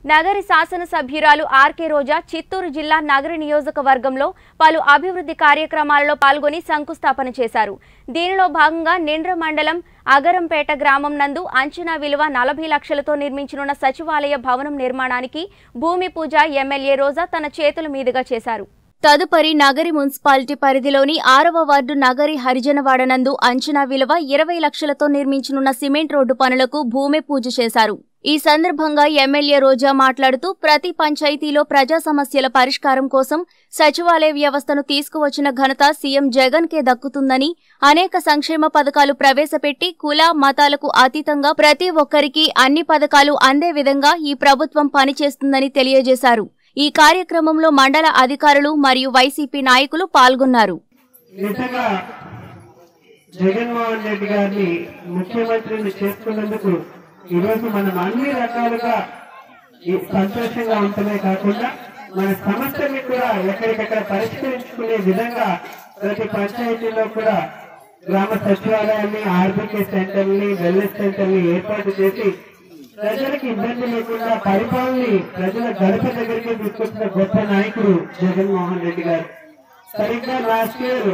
నగరి శాసనసభ్యురాలు ఆర్కే రోజా చిత్తూరు జిల్లా నగరి నియోజకవర్గంలో పలు అభివృద్ధి కార్యక్రమాలలో పాల్గొని శంకుస్థాపన చేశారు దీనిలో భాగంగా నిండ్ర మండలం అగరంపేట గ్రామం నందు అంచనా విలువ నలభై లక్షలతో నిర్మించనున్న సచివాలయ భవనం నిర్మాణానికి భూమి పూజ ఎమ్మెల్యే రోజా తన చేతుల మీదుగా చేశారు తదుపరి నగరి మున్సిపాలిటీ పరిధిలోని ఆరవ వార్డు నగరి హరిజనవాడ నందు అంచనా విలువ ఇరవై లక్షలతో నిర్మించనున్న సిమెంట్ రోడ్డు పనులకు భూమి పూజ చేశారు ఈ సందర్భంగా ఎమ్మెల్యే రోజా మాట్లాడుతూ ప్రతి పంచాయతీలో ప్రజా సమస్యల పరిష్కారం కోసం సచివాలయ వ్యవస్థను తీసుకువచ్చిన ఘనత సీఎం జగన్ కే దక్కుతుందని అనేక సంక్షేమ పథకాలు ప్రవేశపెట్టి కుల మతాలకు అతీతంగా ప్రతి ఒక్కరికి అన్ని పథకాలు అందే విధంగా ఈ ప్రభుత్వం పనిచేస్తుందని తెలియజేశారు ఈ కార్యక్రమంలో మండల అధికారులు మరియు వైసీపీ నాయకులు పాల్గొన్నారు నిజంగా జగన్మోహన్ రెడ్డి గారిని ముఖ్యమంత్రిని చేసుకున్నందుకు ఈరోజు మనం అన్ని రకాలుగా ఈ సంతోషంగా ఉండటమే కాకుండా మన సమస్యల్ని కూడా ఎక్కడికక్కడ పరిష్కరించుకునే విధంగా ప్రతి పంచాయతీలో కూడా గ్రామ సచివాలయాన్ని ఆర్బీకే సెంటర్ని వెల్నెస్ సెంటర్ని ఏర్పాటు చేసి ప్రజలకు ఇబ్బంది లేకుండా పరిపాలనని ప్రజల గడప దగ్గరికి తీసుకొచ్చిన గొప్ప నాయకుడు జగన్మోహన్ రెడ్డి గారు సరిగ్గా లాస్ట్ ఇయర్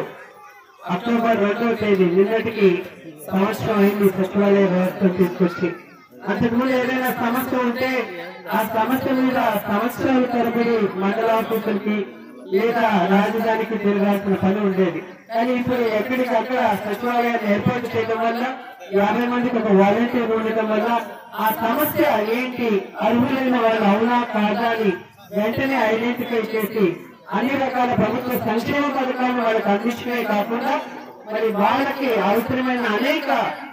అక్టోబర్ రెండవ తేదీ నిన్నటికి సంవత్సరం అయింది సచివాలయ వ్యవస్థను తీసుకొచ్చి అంతకుముందు ఏదైనా సమస్య ఉంటే ఆ సమస్య మీద సంవత్సరాల తరబడి మండల ఆఫీసులకి లేదా రాజధానికి తిరగాల్సిన పని ఉండేది కానీ ఇప్పుడు ఎక్కడికక్కడ సచివాలయాన్ని ఏర్పాటు చేయడం వల్ల యాభై మందికి ఒక వాలంటీర్ ఉండటం వల్ల ఆ సమస్య ఏంటి అర్హులైన వాళ్ళు అవునా కాదా అని వెంటనే ఐడెంటిఫై చేసి అన్ని రకాల ప్రభుత్వ సంక్షేమ పథకాలను వాళ్ళకి అందించడమే కాకుండా మరి వాళ్ళకి అవసరమైన అనేక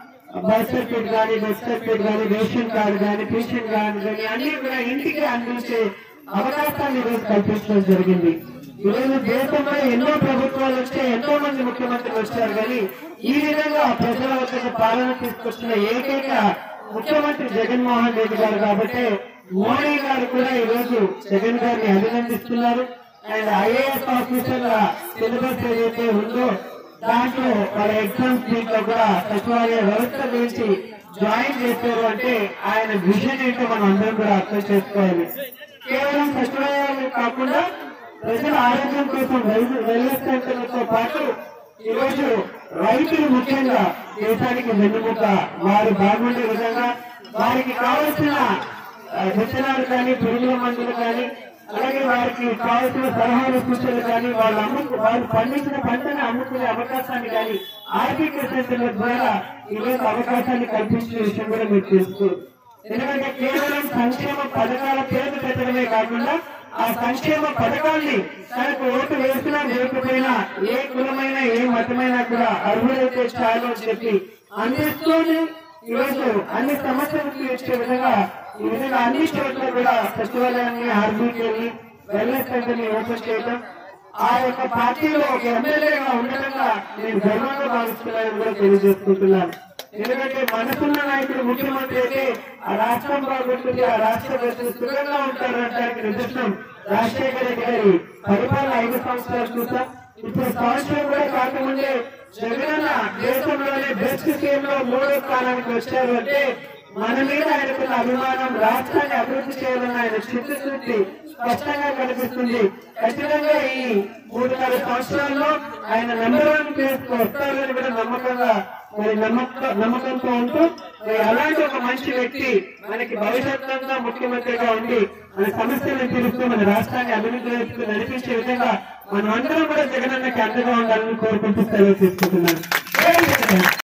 బర్త్ సర్టిఫికేట్ కానీ డెత్ సర్టిఫికేట్ కానీ రేషన్ కార్డు కానీ పెన్షన్ కార్డు కానీ అన్ని కూడా ఇంటికి అందించే అవకాశాన్ని ఈరోజు కల్పించడం జరిగింది ఈరోజు దేశంలో ఎన్నో ప్రభుత్వాలు వచ్చాయి ఎంతో మంది ముఖ్యమంత్రులు వచ్చారు కానీ ఈ విధంగా ప్రజల వద్దకు పాలన తీసుకొచ్చిన ఏకైక ముఖ్యమంత్రి జగన్మోహన్ రెడ్డి గారు కాబట్టి మోడీ గారు కూడా ఈ రోజు జగన్ గారిని అభినందిస్తున్నారు అండ్ ఐఏఎస్ ఆఫీసర్ల సిలబస్ ఏదైతే ఉందో దాంట్లో వాళ్ళ ఎగ్జామ్స్ దీంట్లో కూడా సచివాలయ వ్యవస్థ గురించి జాయిన్ చేశారు అంటే ఆయన విజన్ ఏంటో మనం అందరం కూడా అర్థం చేసుకోవాలి కేవలం సచివాలయాలు కాకుండా ప్రజల ఆరోగ్యం కోసం వెల్నెస్ సెంటర్లతో పాటు ఈరోజు రైతులు ముఖ్యంగా దేశానికి వెన్నుముక వారు బాగుండే విధంగా వారికి కావలసిన ఆ, విత్తనాలు కానీ పురుగుల మందులు కానీ అలాగే వారికి కావాల్సిన సలహాలు సూచనలు కానీ వాళ్ళు అమ్ముకు వాళ్ళు పండించిన పంటను అమ్ముకునే అవకాశాన్ని కానీ ఆర్థిక సెంటర్ల ద్వారా ఈరోజు అవకాశాన్ని కల్పించిన విషయం కూడా మీరు తెలుసు ఎందుకంటే కేవలం సంక్షేమ పథకాల పేరు పెట్టడమే కాకుండా ఆ సంక్షేమ పథకాల్ని తనకు ఓటు వేసినా వేయకపోయినా ఏ కులమైనా ఏ మతమైనా కూడా అర్హులైతే చాలు అని చెప్పి అందిస్తూనే ఈరోజు అన్ని సమస్యలు తీర్చే విధంగా ఈ విధంగా అన్ని చోట్ల కూడా సచివాలయాన్ని ఆర్బీకేని వెల్నెస్ సెంటర్ని ఓపెన్ చేయడం ఆ యొక్క పార్టీలో ఒక ఎమ్మెల్యేగా ఉండటంగా నేను గర్వంగా భావిస్తున్నానని కూడా తెలియజేసుకుంటున్నాను ఎందుకంటే మనసున్న నాయకుడు ముఖ్యమంత్రి అయితే ఆ రాష్ట్రం బాగుంటుంది ఆ రాష్ట్ర ప్రజలు సుఖంగా ఉంటారు అనడానికి నిదర్శనం రాజశేఖర రెడ్డి గారి పరిపాలన ఐదు సంవత్సరాలు చూసాం ఇప్పుడు సంవత్సరం కూడా కాకముందే జగనన్న దేశంలోనే బెస్ట్ సీఎం లో మూడో స్థానానికి వచ్చారు అంటే మన మీద ఆయనకున్న అభిమానం రాష్ట్రాన్ని అభివృద్ధి చేయాలన్న ఆయన చిత్తశుద్ధి స్పష్టంగా కనిపిస్తుంది ఖచ్చితంగా ఈ మూడున్నర సంవత్సరాల్లో ఆయన నెంబర్ వన్ ప్లేస్ కు వస్తారని కూడా నమ్మకంగా మరి నమ్మక నమ్మకంతో ఉంటూ మరి అలాంటి ఒక మంచి వ్యక్తి మనకి భవిష్యత్తులో ముఖ్యమంత్రిగా ఉండి మన సమస్యలను తీరుస్తూ మన రాష్ట్రాన్ని అభివృద్ధి వైపుకు నడిపించే విధంగా మనం అందరం కూడా జగనన్నకి అండగా ఉండాలని కోరుకుంటూ సెలవు తీసుకుంటున్నాను జై జగన్.